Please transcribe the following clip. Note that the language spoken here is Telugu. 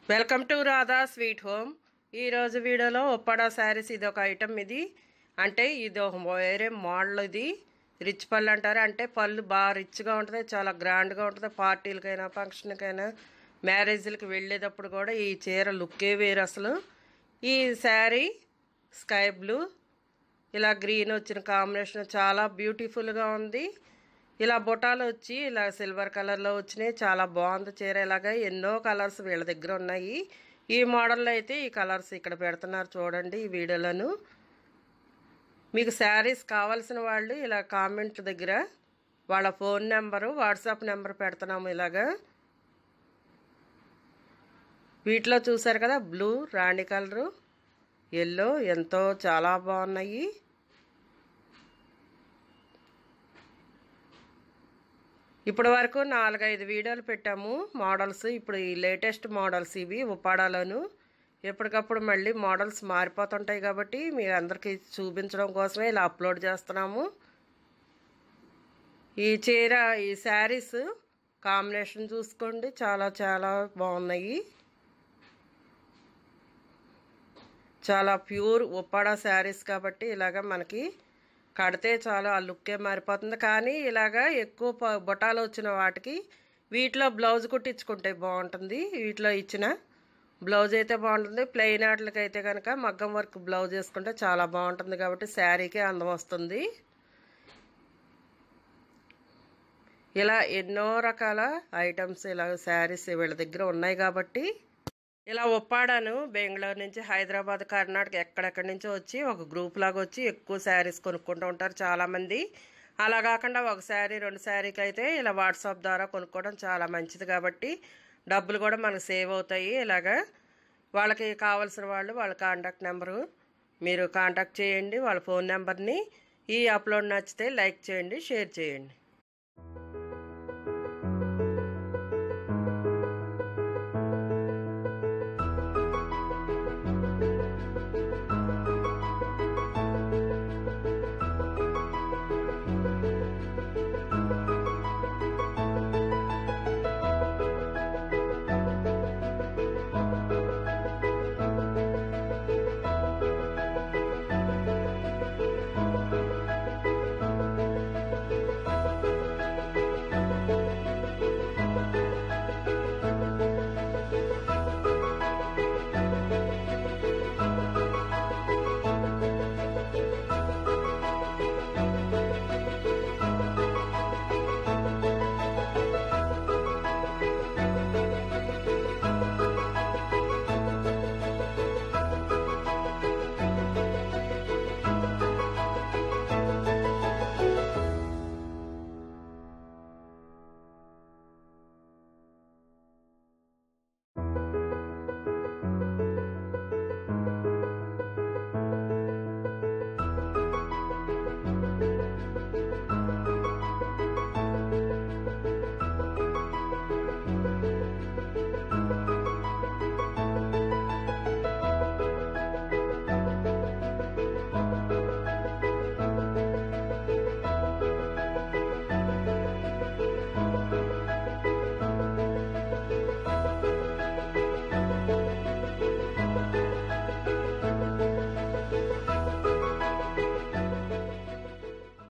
welcome to Radha sweet home ఈరోజు వీడియోలో ఉప్పాడ శారీస్ ఇది ఒక ఐటమ్ ఇది అంటే ఇది ఒక వేరే మోడల్ ఇది రిచ్ పళ్ళు అంటారు అంటే పళ్ళు బాగా రిచ్గా ఉంటుంది చాలా గ్రాండ్గా ఉంటుంది పార్టీలకైనా ఫంక్షన్కైనా మ్యారేజ్లకి వెళ్ళేటప్పుడు కూడా ఈ చీర లుక్కే వేరు అసలు ఈ శారీ స్కై బ్లూ ఇలా గ్రీన్ వచ్చిన కాంబినేషన్ చాలా బ్యూటిఫుల్గా ఉంది ఇలా బుటాలు వచ్చి ఇలా సిల్వర్ కలర్లో వచ్చినాయి చాలా బాగుంది చీర ఇలాగా ఎన్నో కలర్స్ వీళ్ళ దగ్గర ఉన్నాయి ఈ మోడల్లో అయితే ఈ కలర్స్ ఇక్కడ పెడుతున్నారు చూడండి ఈ వీడియోలను మీకు శారీస్ కావాల్సిన వాళ్ళు ఇలా కామెంట్ దగ్గర వాళ్ళ ఫోన్ నెంబరు వాట్సాప్ నెంబర్ పెడుతున్నాము ఇలాగా వీటిలో చూసారు కదా బ్లూ రాణి కలరు ఎల్లో ఎంతో చాలా బాగున్నాయి ఇప్పటి వరకు నాలుగైదు వీడియోలు పెట్టాము మోడల్స్ ఇప్పుడు ఈ లేటెస్ట్ మోడల్స్ ఇవి ఉప్పాడాలోను ఎప్పటికప్పుడు మళ్ళీ మోడల్స్ మారిపోతుంటాయి కాబట్టి మీ అందరికీ చూపించడం కోసమే ఇలా అప్లోడ్ చేస్తున్నాము ఈ చీర ఈ శారీస్ కాంబినేషన్ చూసుకోండి చాలా చాలా బాగున్నాయి చాలా ప్యూర్ ఉప్పాడ శారీస్ కాబట్టి ఇలాగ మనకి కడితే చాలు ఆ లుక్కే మారిపోతుంది కానీ ఇలాగా ఎక్కువ ప- బుటాలు వచ్చిన వాటికి వీటిలో బ్లౌజ్ కుట్టించుకుంటే బాగుంటుంది వీటిలో ఇచ్చిన బ్లౌజ్ అయితే బాగుంటుంది ప్లెయిన్ ఆటలకి అయితే కనుక మగ్గం వర్క్ బ్లౌజ్ వేసుకుంటే చాలా బాగుంటుంది కాబట్టి శారీకి అందం వస్తుంది ఇలా ఎన్నో రకాల ఐటమ్స్ ఇలా శారీస్ వీళ్ళ దగ్గర ఉన్నాయి కాబట్టి ఇలా ఉప్పాడాను బెంగళూరు నుంచి హైదరాబాద్ కర్ణాటక ఎక్కడెక్కడి నుంచో వచ్చి ఒక గ్రూప్ లాగా వచ్చి ఎక్కువ శారీస్ కొనుక్కుంటూ ఉంటారు చాలామంది అలా కాకుండా ఒక శారీ రెండు శారీకి అయితే ఇలా వాట్సాప్ ద్వారా కొనుక్కోవడం చాలా మంచిది కాబట్టి డబ్బులు కూడా మనకు సేవ్ అవుతాయి ఇలాగా వాళ్ళకి కావాల్సిన వాళ్ళు వాళ్ళ కాంటాక్ట్ నెంబరు మీరు కాంటాక్ట్ చేయండి వాళ్ళ ఫోన్ నెంబర్ని ఈ అప్లోడ్ నచ్చితే లైక్ చేయండి షేర్ చేయండి